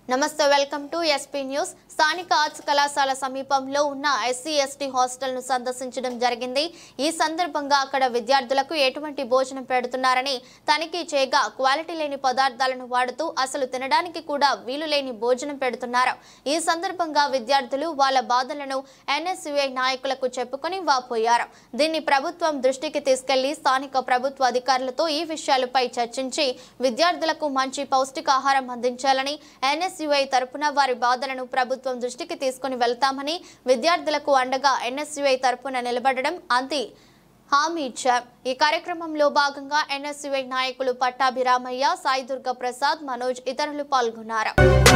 నమస్తే welcome to SP news స్థానిక arts కళాశాల సమీపంలో ఉన్న ఎస్సీ ఎస్టీ హాస్టల్ను సందర్శించడం జరిగింది ఈ సందర్భంగా అక్కడ విద్యార్థులకు ఎటువంటి భోజనం పెడుతున్నారని తనిఖీ చేయగా క్వాలిటీ లేని పదార్థాలను వాడుతూ అసలు తినడానికి కూడా వీలు లేని భోజనం పెడుతున్నారు ఈ సందర్భంగా విద్యార్థులు వాళ్ళ బాధలను ఎన్ఎస్యుఐ నాయకులకు చెప్పుకొని వాపోయారు దీన్ని ప్రభుత్వం దృష్టికి తీసుకెళ్లి స్థానిక ప్రభుత్వ అధికారులతో ఈ విషయాలపై చర్చించి విద్యార్థులకు మంచి పౌష్టికాహారం అందించాలని ఎన్ఎస్యుఐ తరపున వారి బాధలను ప్రభుత్వం దృష్టికి తీసుకుని వెళ్తామని విద్యార్థులకు అండగా ఎన్ఎస్యుఐ తరపున నిలబడడం అంతి హామీ ఇచ్చారు ఈ కార్యక్రమంలో భాగంగా ఎన్ఎస్యుఐ నాయకులు పట్టాభిరామయ్య సాయి దుర్గా ప్రసాద్ మనోజ్ ఇతరులు పాల్గొన్నారు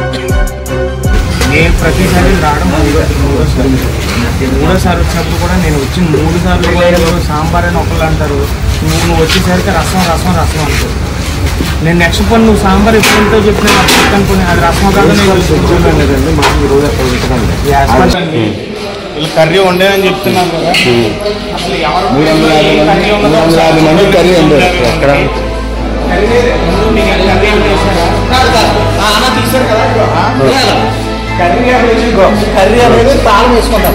నేను ప్రతిసారి రావడం మూడోసారి మూడోసారి వచ్చినప్పుడు కూడా నేను వచ్చిన మూడు సార్లు కూడా ఎవరు సాంబార్ అని ఒకళ్ళు అంటారు నువ్వు నువ్వు వచ్చేసరికి రసం రసం రసం అంటారు నేను నెక్స్ట్ పని నువ్వు సాంబార్ ఎప్పుడంతో చెప్పిన నాకు చెప్తాను అనుకుని అది రసం కాదని లేదండి మాకు ఈ రోజు అక్కడ ఉంటుందండి వీళ్ళు కర్రీ వండేదని చెప్తున్నాను కదా అసలు ఎవరు మూడు వందల యాభై మంది కర్రీ ఉండదు మూడు వందల యాభై మంది కర్రీ వండారు ఎక్కడ కర్రీ ముందు మీకు కర్రీ ఏం చేశారా తీసారు కదా కర్రీ అనేది కర్రీ అనేది తాళం వేసుకుంటాం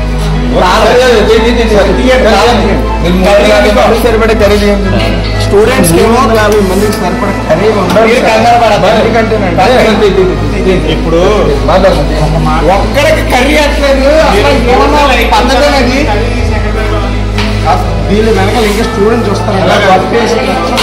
సరిపడే కర్రీ స్టూడెంట్స్ ఏమో యాభై మందికి సరిపడే కర్రీ మీరు కంగారు పడద్దు. ఎందుకంటే ఇప్పుడు ఒక్కడికి కర్రీ అట్లేదు అసలు ఏమన్నా పద్ధతి అనేది వీళ్ళు వెనకాల ఇంకా స్టూడెంట్స్ వస్తారు వర్క్ చేసి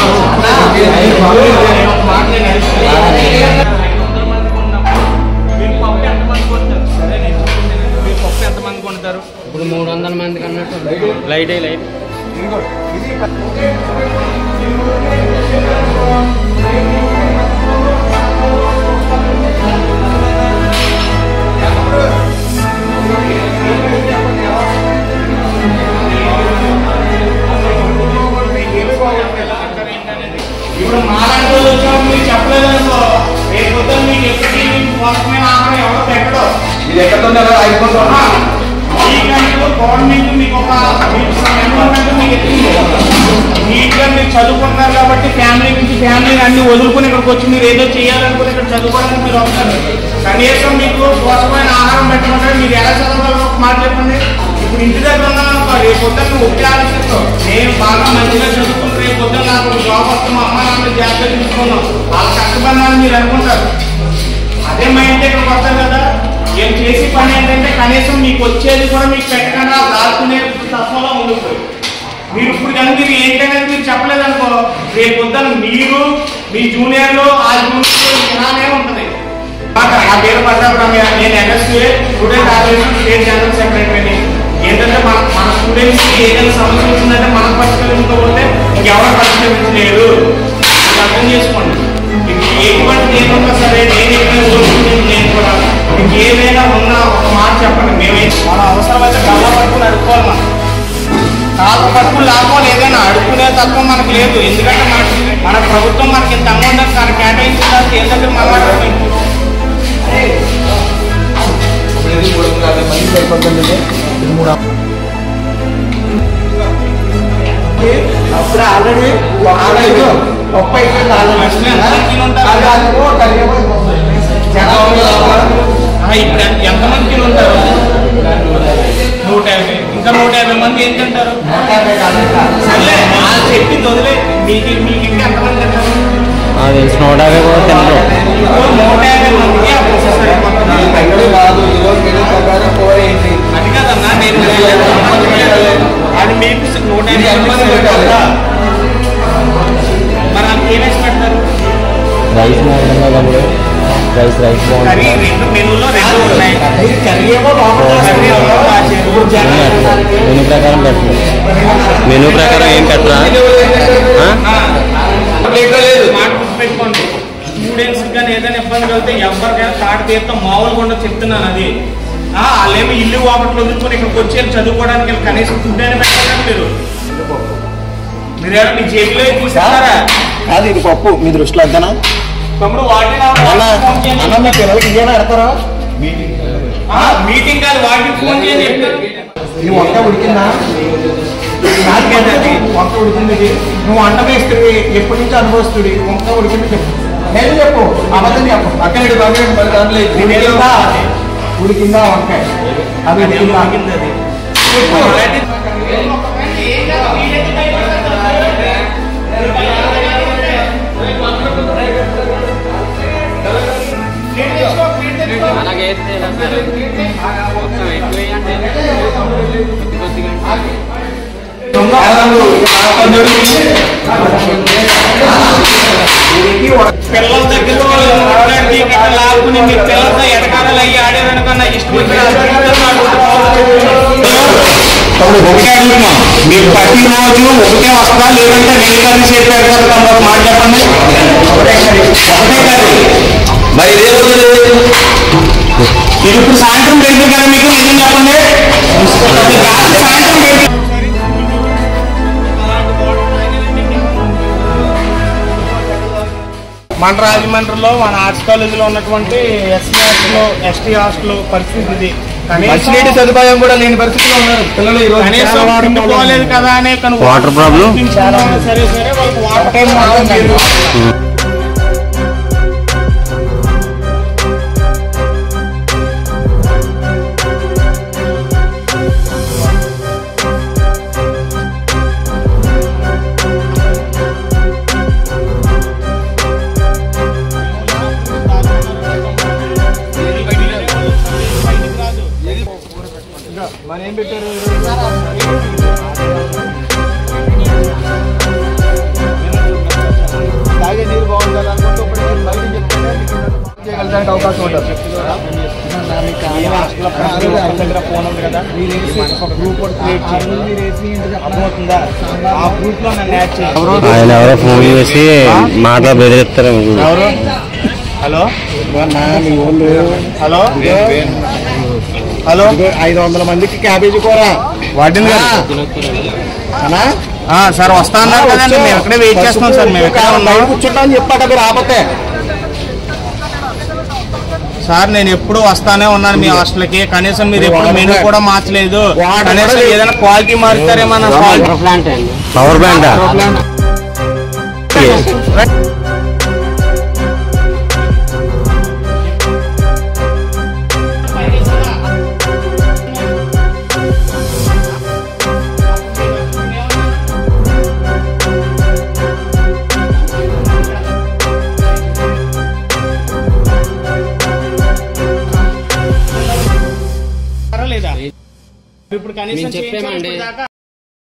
ఇప్పుడు మూడు వందల మందికి అన్నట్టు లైట్ అయ్యి లైట్ ఇప్పుడు మాలాంటి వాళ్ళు వచ్చినప్పుడు మీరు చెప్పలేదు అనుకో రేపు పొద్దున్న మీకు ఎప్పటికీ మీకు మోసమైన ఆహారం ఎవరో పెట్టడం ఇది ఎక్కడ అయిపోతున్నా మీకంటూ గవర్నమెంట్ మీకు ఒక మీకు ఎంప్లాయ్మెంట్ మీకు ఎత్తింది నీట్గా మీరు చదువుకుంటున్నారు కాబట్టి ఫ్యామిలీ నుంచి ఫ్యామిలీ అన్ని వదులుకుని ఇక్కడికి వచ్చి మీరు ఏదో చేయాలనుకుని ఇక్కడ చదువుకోవడానికి మీరు వస్తారు కనీసం మీకు పోషకమైన ఆహారం పెట్టమంటే మీరు ఎలా చదవగలరు ఒక మాట చెప్పండి ఇప్పుడు ఇంటి దగ్గర ఉన్నాను అనుకో రేపు పొద్దున్న నువ్వు ఒకటి ఆలోచిస్తావు నేను బాగా మంచిగా చదువుకుంటే రేపు పొద్దున్న నాకు ఒక జాబ్ వస్తే మా అమ్మ నాన్న జాగ్రత్త తీసుకున్నాం వాళ్ళ కష్టపడినారని మీరు అనుకుంటారు అదే మైండ్ ఇక్కడికి వస్తారు కదా ఏం చేసి పని ఏంటంటే కనీసం మీకు వచ్చేది కూడా మీకు పెట్టకుండా దాచుకునే తత్వంలో ఉండిపోయి మీరు ఇప్పుడు కనుక మీరు ఏంటనేది మీరు చెప్పలేదనుకో రేపు పొద్దున్న మీరు మీ జూనియర్లు ఆ జూనియర్లు ఇలానే ఉంటుంది మాట, నా పేరు పట్టాభిరామయ్య నేను NSA student organisation state general సెక్రటరీని ఏంటంటే మన మన స్టూడెంట్స్ ఏదైనా సమస్య వచ్చిందంటే మనం పరిష్కరించుకోకపోతే ఇంకెవరు పరిష్కరించలేరు ఇది అర్థం చేసుకోండి మీకు ఎటువంటి ఏమున్నా సరే నేను ఎక్కడ ఓడుకుంటుంది నేను కూడా మీకు ఏదైనా ఉన్నా ఒక మాట చెప్పండి మేమే మన అవసరమైతే కాళ్ళ పట్టుకుని అడుక్కోవాలి మనం కాళ్ళ పట్టుకుని లాక్కోవాలి ఏదైనా అడుక్కునే తత్వం మనకు లేదు ఎందుకంటే మన మన ప్రభుత్వం మనకి ఇంత అమౌంట్ తన కేటాయించిన తర్వాత ఏం దగ్గర మాట్లాడుతుంది ఇది మూడు వందల యాభై మందికి అయిపోతుంది ఇది మూడు అప్పుడు ఆల్రెడీ ముప్పై మనుషులు ఎంతమంది ఉంటారు ఆ, ఇప్పుడు ఎంత- ఎంతమంది కిలో ఉంటారు నూట యాభై ఇంకా నూట యాభై మంది ఏం తింటారు సర్లే వాళ్ళు చెప్పింది వదిలే మీకు మీకు ఇంకా ఎంతమంది తింటారు అది నూట యాభై కూడా తినరు ఇప్పుడు నూట యాభై మందికి ఆ process అయిపోతుంది. కాదు ఈరోజు మెనూ ప్రకారం ఫోర్ ఏంటి అది కాదన్నా నేను అది మీకు నూట ఇది యాభై ఎంతమంది మంది పెట్టాలి? కదా. మరి అంత ఏమేసి పెడతారు రైస్ మాత్రమే కాబట్టి రైస్ రైస్ కర్రీ బాగుంటుంది రెండు మెనూలో రెండు ఉన్నాయి కర్రీ ఏమో లోపల కర్రీ ఒకటి రాశారు. ఇప్పుడు జనం మెనూ ప్రకారం పెట్టరు మెనూ ప్రకారం ఏం పెట్టరా ఆ? లేదు మాట గుర్తుపెట్టుకోండి స్టూడెంట్స్ కానీ ఏదైనా ఇబ్బంది కలిగితే ఎవరికైనా తాటి తీర్థం మామూలుగా ఉండదు చెప్తున్నాను అది ఆ, వాళ్ళేమో ఇల్లు వాపట్లు వదులుకొని ఇక్కడికి వచ్చి వెళ్ళి చదువుకోవడానికి వెళ్ళి కనీసం ఫుడ్ అయినా పెట్టాలి మీరు మీరేమో మీ జేబులో తీసుకుంటారా కాదు ఇది పప్పు మీ దృష్టిలో అంతేనా తమ్ముడు వాటిని అన్న అన్న మీ పిల్లలకి ఇదేనా పెడతారా మీటింగ్ కాదు వాటికి ఫోన్ చేయండి ఈ వంట ఉడికిందా కాదు కదా అది వంట ఉడికింది ఇది. నువ్వు వంట వేస్తుంది ఎప్పటి నుంచి అనుభవిస్తుంది వంట ఉడికింది చెప్పు నేను చెప్పు అబద్ధం చెప్పు అక్కడ బంగారు మరి దాంట్లో దీని కింద ఉడికిందా వంకాయ అది ఉడికిందా పిల్లల దగ్గర వాళ్ళు మాట్లాడి ఇక్కడ లాక్కుని మీ పిల్లలతో ఎడకాడలు అయ్యి ఆడేదనుకున్న ఇష్టం వచ్చిన ఒకటే అడుగుతున్నాం మీరు ప్రతిరోజు ఒకటే వస్తా లేదంటే నేను కలిసి చేసి పెడతాను ఒక మాట చెప్పండి ఒకటే కాదు మరి ఇదే రోజు ఇది ఇప్పుడు సాయంత్రం పెడుతుంది కదా మీకు నిజం చెప్పండి ఇది రాత్రి సాయంత్రం పెడుతుంది మన రాజమండ్రిలో మన ఆర్ట్స్ కాలేజీలో ఉన్నటువంటి ఎస్సీ హాస్టల్ ఎస్టీ హాస్టల్ పరిస్థితి ఇది మంచినీటి కనీసం సదుపాయం కూడా లేని పరిస్థితిలో ఉన్నారు పిల్లలు ఈ రోజు కనీసం చాలా వాడకం తిండిపోలేదు కదా అనే కనుక Water problem? సరే సరే వాళ్ళకి వాటర్ టైం మాత్రం లేదు మరి ఏం పెట్టారు తాగే నీరు బాగుండాలి అనుకుంటే ఇప్పుడు నేను బయటికి చెప్తేనే మీకు చేయగలడానికి అవకాశం ఉంటుంది దగ్గర ఫోన్ ఉంది కదా ఒక గ్రూప్ కూడా క్రియేట్ చేయండి అర్థమవుతుందా ఆ గ్రూప్ లో నన్ను యాడ్ చేయండి ఆయన ఎవరో ఫోన్ చేసి మాటలు బెదిరిస్తారు ఎవరు హలో హలో హలో ఐదు వందల మందికి క్యాబేజీ కూర వార్డెన్ గారు ఆ, సార్ వస్తా అన్నారు కదండి మేము ఇక్కడే వెయిట్ చేస్తున్నాం సార్ మేము ఇక్కడే ఉన్నాం కూర్చుంటా అని చెప్పాట మీరు ఆపతే సార్ నేను ఎప్పుడు వస్తానే ఉన్నాను మీ హాస్టల్కి కనీసం మీరు ఎప్పుడు మెనూ కూడా మార్చలేదు వాడు కనీసం కూడా ఏదైనా క్వాలిటీ మారుతారేమన్నా క్వాలిటీ పవర్ ప్లాంట్ లేదా ఇప్పుడు కనీసం చేయించాలి ఇప్పుడు దాకా